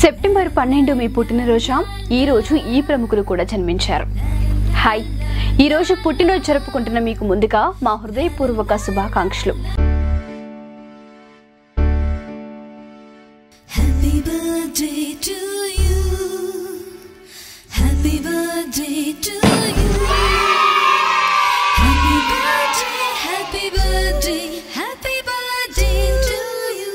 September పన్నెండు మీ పుట్టినరోజా ఈ రోజు ఈ ప్రముఖులు కూడా జన్మించారు హాయ్ ఈ రోజు పుట్టినరోజు జరుపుకుంటున్న మీకు ముందుగా మా హృదయపూర్వక శుభాకాంక్షలు Happy birthday to you. Happy birthday to you. Happy birthday, happy birthday, happy birthday to you.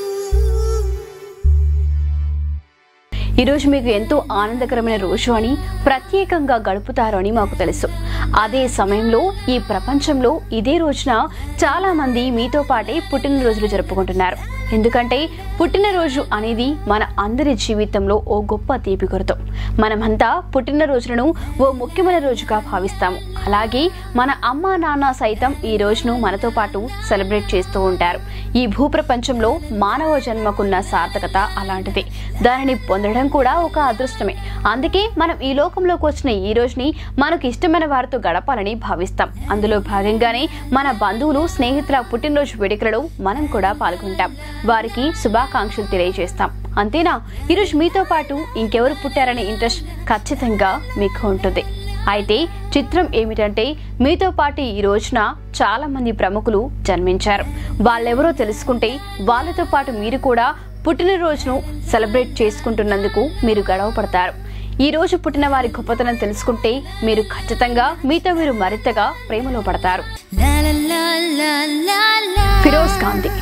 ఈ రోజు మీకు ఎంతో ఆనందకరమైన రోజు అని ప్రత్యేకంగా గడుపుతారు అని మాకు తెలుసు అదే సమయంలో ఈ ప్రపంచంలో ఇదే రోజున చాలా మంది మీతో పాటే పుట్టినరోజులు జరుపుకుంటున్నారు ఎందుకంటే పుట్టినరోజు అనేది మన అందరి జీవితంలో ఓ గొప్ప తీపి గుర్తు మనమంతా పుట్టినరోజులను ఓ ముఖ్యమైన రోజుగా భావిస్తాము అలాగే మన అమ్మా నాన్న సైతం ఈ రోజును మనతో పాటు సెలబ్రేట్ చేస్తూ ఉంటారు ఈ భూప్రపంచంలో మానవ జన్మకున్న సార్థకత అలాంటిది దానిని పొందడం కూడా ఒక అదృష్టమే అందుకే మనం ఈ లోకంలోకి వచ్చిన ఈ రోజుని మనకు ఇష్టమైన వారితో గడపాలని భావిస్తాం అందులో భాగంగానే మన బంధువులు స్నేహితుల పుట్టినరోజు వేడుకలలో మనం కూడా పాల్గొంటాం వారికి శుభాకాంక్షలు తెలియజేస్తాం అంతేనా ఈరోజు మీతో పాటు ఇంకెవరు పుట్టారనే ఇంట్రెస్ట్ ఖచ్చితంగా మీకు ఉంటుంది అయితే చిత్రం ఏమిటంటే మీతో పాటు ఈ రోజున చాలా మంది ప్రముఖులు జన్మించారు వాళ్ళెవరో తెలుసుకుంటే వాళ్ళతో పాటు మీరు కూడా పుట్టినరోజును సెలబ్రేట్ చేసుకుంటున్నందుకు మీరు గడవపడతారు ఈ రోజు పుట్టిన వారి గొప్పతనం తెలుసుకుంటే మీరు ఖచ్చితంగా మీతో మీరు మరింతగా ప్రేమలో పడతారు La la la la la la. Firoz Gandhi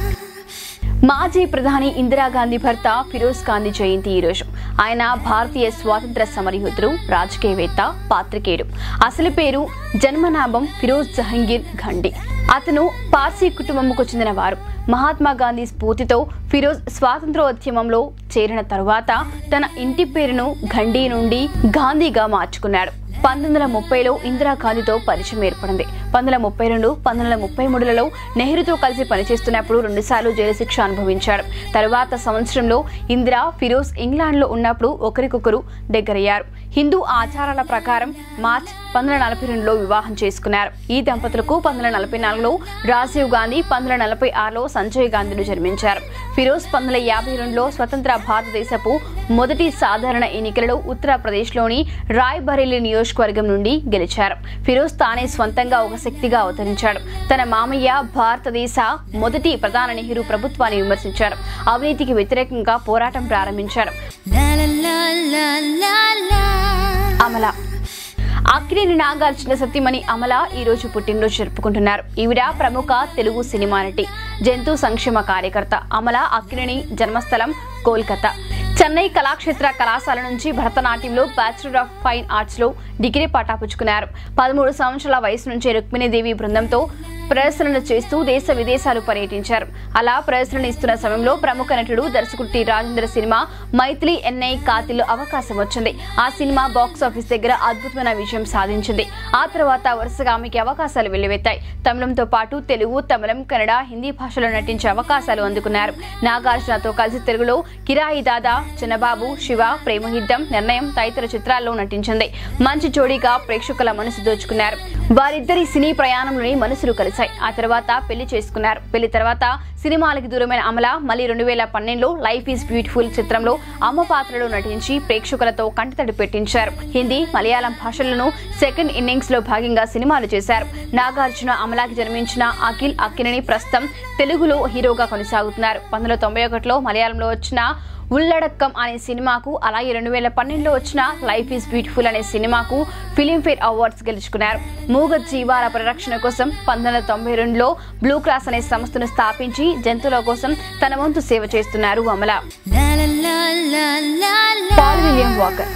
మాజీ ప్రధాని ఇందిరాగాంధీ భర్త ఫిరోజ్ గాంధీ జయంతి ఈ రోజు ఆయన భారతీయ స్వాతంత్ర సమరయోధుడు రాజకీయవేత్త పాత్రికేయుడు అసలు పేరు జన్మనామం ఫిరోజ్ జహంగీర్ ఘండి అతను పార్సీ కుటుంబంకు చెందిన వారు మహాత్మా గాంధీ స్ఫూర్తితో ఫిరోజ్ స్వాతంత్రోద్యమంలో చేరిన తరువాత తన ఇంటి పేరును ఘండీ నుండి గాంధీగా మార్చుకున్నాడు పంతొమ్మిది వందల ముప్పైలో ఇందిరాగాంధీతో పరిచయం ఏర్పడింది పంతొమ్మిది వందల ముప్పై రెండు పంతొమ్మిది వందల ముప్పై మూడులలో నెహ్రూతో కలిసి పనిచేస్తున్నప్పుడు రెండుసార్లు జైలు శిక్ష అనుభవించాడు తరువాత సంవత్సరంలో ఇందిరా ఫిరోజ్ ఇంగ్లాండ్లో ఉన్నప్పుడు ఒకరికొకరు దగ్గరయ్యారు హిందూ ఆచారాల ప్రకారం మార్చ్ పంతొమ్మిది వందల నలభై రెండులో వివాహం చేసుకున్నారు ఈ దంపతులకు పంతొమ్మిది వందల నలభై నాలుగులో రాజీవ్ గాంధీ పంతొమ్మిది వందల నలభై ఆరులో సంజయ్ గాంధీలు జన్మించారు ఫిరోజ్ పంతొమ్మిది వందల యాభై రెండులో స్వతంత్ర భారతదేశపు మొదటి సాధారణ ఎన్నికలలో ఉత్తరప్రదేశ్లోని రాయ్ బరేలీ నియోజకవర్గం నుండి గెలిచారు ఫిరోజ్ తానే స్వంతంగా ఒక శక్తిగా అవతరించాడు తన మామయ్య భారతదేశ మొదటి ప్రధాన నెహ్రూ ప్రభుత్వాన్ని విమర్శించారు అవినీతికి వ్యతిరేకంగా పోరాటం ప్రారంభించారు La la la la la la. Amala Akkineni Nagarjuna Satyamani Amala ఈ రోజు పుట్టినరోజు జరుపుకుంటున్నారు ఈవిడ ప్రముఖ తెలుగు సినిమా నటి జంతు సంక్షేమ కార్యకర్త అమల అక్కినేని జన్మస్థలం కోల్కతా చెన్నై కళాక్షేత్ర కళాశాల నుంచి భరతనాట్యంలో బ్యాచులర్ ఆఫ్ ఫైన్ ఆర్ట్స్ లో డిగ్రీ పటాపుచ్చుకున్నారు పదమూడు సంవత్సరాల వయసు నుంచి రుక్మిణీదేవి బృందంతో ప్రదర్శనలు చేస్తూ దేశ విదేశాలు పర్యటించారు అలా ప్రదర్శనలు ఇస్తున్న సమయంలో ప్రముఖ నటుడు దర్శకుడు టి రాజేంద్ర సినిమా మైథిలి ఎన్ఐ కాతిలో అవకాశం వచ్చింది ఆ సినిమా బాక్స్ ఆఫీస్ దగ్గర అద్భుతమైన విజయం సాధించింది ఆ తర్వాత వరుసగా ఆమెకి అవకాశాలు వెల్లువెత్తాయి తమిళంతో పాటు తెలుగు తమిళం కన్నడ హిందీ భాషలో నటించే అవకాశాలు అందుకున్నారు నాగార్జునతో కలిసి తెలుగులో కిరాయి దాదా చిన్నబాబు శివ ప్రేమయుద్ధం నిర్ణయం తదితర చిత్రాల్లో నటించింది మంచి జోడీగా ప్రేక్షకుల మనసు దోచుకున్నారు వారిద్దరి సినీ ప్రయాణంలోని మనసులు కలిశాయి ఆ తర్వాత పెళ్లి చేసుకున్నారు పెళ్లి తర్వాత సినిమాలకి దూరమైన అమల మళ్ళీ రెండు వేల పన్నెండులో లైఫ్ ఈజ్ బ్యూటిఫుల్ చిత్రంలో అమ్మ పాత్రలో నటించి ప్రేక్షకులతో కంటతడి పెట్టించారు హిందీ మలయాళం భాషలను సెకండ్ ఇన్నింగ్స్ లో భాగంగా సినిమాలు చేశారు నాగార్జున అమలాకి జన్మించిన అఖిల్ అక్కినేని ప్రస్తుతం తెలుగులో హీరోగా కొనసాగుతున్నారు పంతొమ్మిది వందల తొంభై ఒకటిలో మలయాళంలో వచ్చిన ఉల్లడక్కం అనే సినిమాకు అలాగే రెండు వేల పన్నెండులో వచ్చిన లైఫ్ ఈజ్ బ్యూటిఫుల్ అనే సినిమాకు ఫిలింఫేర్ అవార్డ్స్ గెలుచుకున్నారు మూగ జీవాల పరిరక్షణ కోసం పంతొమ్మిది వందల తొంభై రెండులో బ్లూ క్రాస్ అనే సంస్థను స్థాపించి జంతువుల కోసం తన వంతు సేవ చేస్తున్నారు Amala La la la la la la. Paul William Walker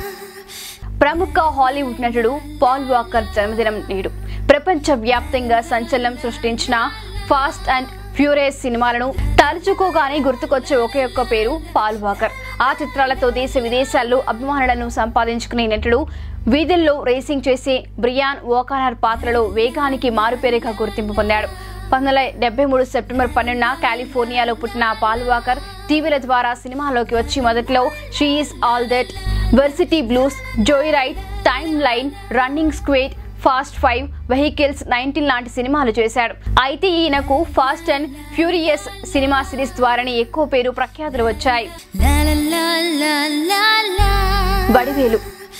ప్రముఖ హాలీవుడ్ నటుడు పాల్ వాకర్ జన్మదినం నేడు ప్రపంచ వ్యాప్తంగా సంచలనం సృష్టించిన ఫాస్ట్ అండ్ ఫ్యూరియస్ సినిమాలను తలుచుకోగానే గుర్తుకొచ్చే ఒకే ఒక్క పేరు పాల్ వాకర్ ఆ చిత్రాలతో దేశ విదేశాల్లో అభిమానులను సంపాదించుకునే నటుడు వీధుల్లో రేసింగ్ చేసే బ్రియాన్ ఓకానర్ పాత్రలో వేగానికి మారుపేరుగా గుర్తింపు పొందాడు పంతొమ్మిది వందల డెబ్బై మూడు సెప్టెంబర్ పన్నెండున కాలిఫోర్నియాలో పుట్టిన పాల్ వాకర్ టీవీల ద్వారా సినిమాలోకి వచ్చి మొదట్లో she's all that varsity blues joy ride time running scared fast five vehicle nineteen లాంటి సినిమాలు చేశాడు అయితే ఈయనకు fast and furious cinema series ద్వారానే ఎక్కువ పేరు ప్రఖ్యాతులు వచ్చాయి La la la la la Vadivelu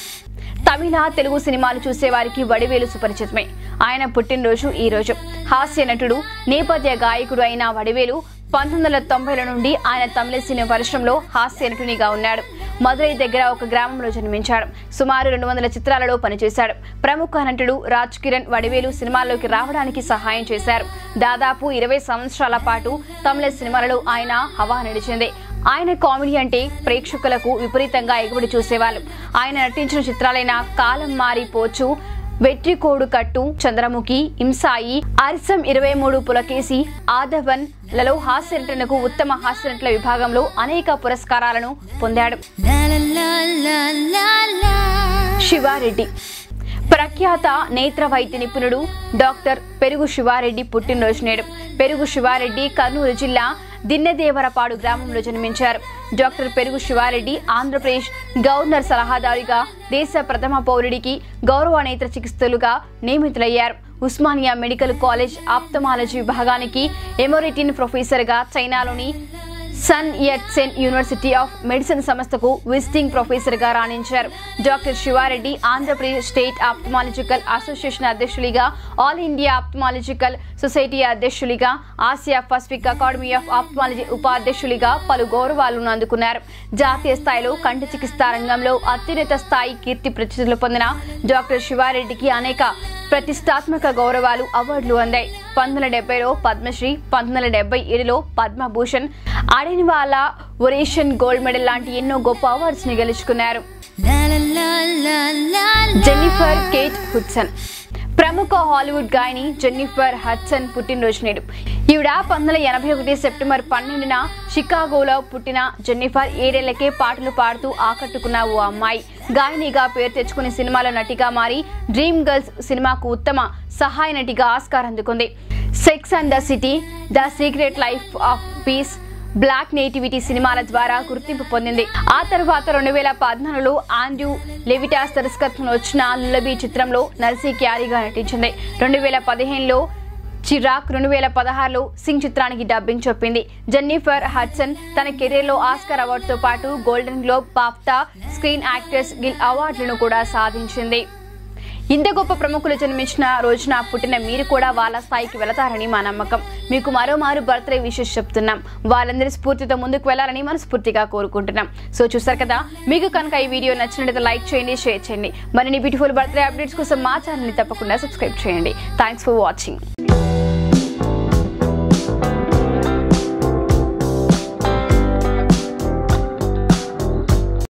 తమిళ తెలుగు సినిమాలు చూసేవారికి వడివేలు సుపరిచితమే ఆయన పుట్టినరోజు ఈ రోజు హాస్య నటుడు నేపథ్య గాయకుడు అయిన వడివేలు పంతొమ్మిది వందల తొంభైల నుండి ఆయన తమిళ సినిమా పరిశ్రమలో హాస్య నటునిగా ఉన్నాడు మదురై దగ్గర ఒక గ్రామంలో జన్మించాడు సుమారు రెండు వందల చిత్రాలలో పనిచేశాడు ప్రముఖ నటుడు రాజ్ కిరణ్ వడివేలు సినిమాల్లోకి రావడానికి సహాయం చేశారు దాదాపు ఇరవై సంవత్సరాల పాటు తమిళ సినిమాలలో ఆయన హవా నడిచింది ఆయన కామెడీ అంటే ప్రేక్షకులకు విపరీతంగా ఎగుబడి చూసేవాళ్ళు ఆయన నటించిన చిత్రాలైన కాలం మారిపోచు వెట్రికోడు కట్టు చంద్రముఖి ఇంసాయి అరిసం ఇరవై మూడు పులకేసి ఆదవన్ లలో హాస్య నటనకు ఉత్తమ హాస్య నటుల విభాగంలో అనేక పురస్కారాలను పొందాడు La la la la la la. Sivareddy ప్రఖ్యాత నేత్ర వైద్య నిపుణుడు డాక్టర్ పెరుగు శివారెడ్డి పుట్టినరోజు నేడు పెరుగు శివారెడ్డి కర్నూలు జిల్లా దిన్నెదేవరపాడు గ్రామంలో జన్మించారు డాక్టర్ పెరుగు శివారెడ్డి ఆంధ్రప్రదేశ్ గవర్నర్ సలహాదారుగా దేశ ప్రథమ పౌరుడికి గౌరవ నేత్ర చికిత్సలుగా నియమితులయ్యారు ఉస్మానియా మెడికల్ కాలేజ్ ఆప్తమాలజీ విభాగానికి ఎమోరిటిన్ ప్రొఫెసర్గా చైనాలోని సన్ యట్సెన్ యూనివర్సిటీ ఆఫ్ మెడిసిన్ సంస్థకు విజిటింగ్ ప్రొఫెసర్ గా రాణించారు doctor Sivareddy Andhra Pradesh state ఆప్థమాలజికల్ association అధ్యక్షులుగా ఆల్ ఇండియా ఆప్థమాలజికల్ సొసైటీ అధ్యక్షులుగా Asia Pacific academy of ophthalmology ఉపాధ్యక్షులుగా పలు గౌరవాలను అందుకున్నారు జాతీయ స్థాయిలో కంటి చికిత్సా రంగంలో అత్యున్నత స్థాయి కీర్తి ప్రతిష్టలు పొందిన డాక్టర్ శివారెడ్డికి అనేక ప్రతిష్టాత్మక గౌరవాలు అవార్డులు అందాయి పంతొమ్మిది వందల డెబ్బైలో పద్మశ్రీ పంతొమ్మిది వందల డెబ్బై ఏడులో పద్మభూషణ్ అడెనివాలా ఒరేషన్ గోల్డ్ మెడల్ లాంటి ఎన్నో గొప్ప అవార్డ్స్ ని గెలుచుకున్నారు La la la la la la. Jennifer Kate Hudson ప్రముఖ హాలీవుడ్ గాయని జెన్నిఫర్ హడ్సన్ పుట్టినరోజు నేడు ఈవిడ పంతొమ్మిది వందల ఎనభై ఒకటి సెప్టెంబర్ పన్నెండున షికాగోలో పుట్టిన జెన్నిఫర్ ఏడేళ్లకే పాటలు పాడుతూ ఆకట్టుకున్న ఓ అమ్మాయి గాయనిగా పేరు తెచ్చుకుని సినిమాలో నటిగా మారి డ్రీమ్ గర్ల్స్ సినిమాకు ఉత్తమ సహాయ నటిగా ఆస్కార్ అందుకుంది sex and the city the secret life of bees black nativity సినిమాల ద్వారా గుర్తింపు పొందింది ఆ తర్వాత రెండు వేల పద్నాలుగులో ఆండ్రూ లెవిటాస్ దర్శకత్వంలో వచ్చిన లులబీ చిత్రంలో నర్సీ క్యారీగా నటించింది రెండు వేల పదిహేనులో చిరాక్ రెండు వేల పదహారులో సింగ్ చిత్రానికి డబ్బింగ్ చెప్పింది జెన్నిఫర్ హడ్సన్ తన కెరీర్లో ఆస్కార్ అవార్డుతో పాటు golden globe BAFTA screen actors guild అవార్డులను కూడా సాధించింది ఇంత గొప్ప ప్రముఖులు జన్మించిన రోజున పుట్టిన మీరు కూడా వాళ్ళ స్థాయికి వెళతారని మా నమ్మకం మీకు మరోమారు బర్త్డే విషెస్ చెప్తున్నాం వాళ్ళందరి స్ఫూర్తితో ముందుకు వెళ్ళాలని మనస్ఫూర్తిగా కోరుకుంటున్నాం సో చూసారు కదా మీకు కనుక ఈ వీడియో నచ్చినట్లయితే లైక్ చేయండి షేర్ చేయండి మరిన్ని బ్యూటిఫుల్ బర్త్డే అప్డేట్స్ కోసం మా ఛానల్ని తప్పకుండా సబ్స్క్రైబ్ చేయండి థ్యాంక్స్ ఫర్ వాచింగ్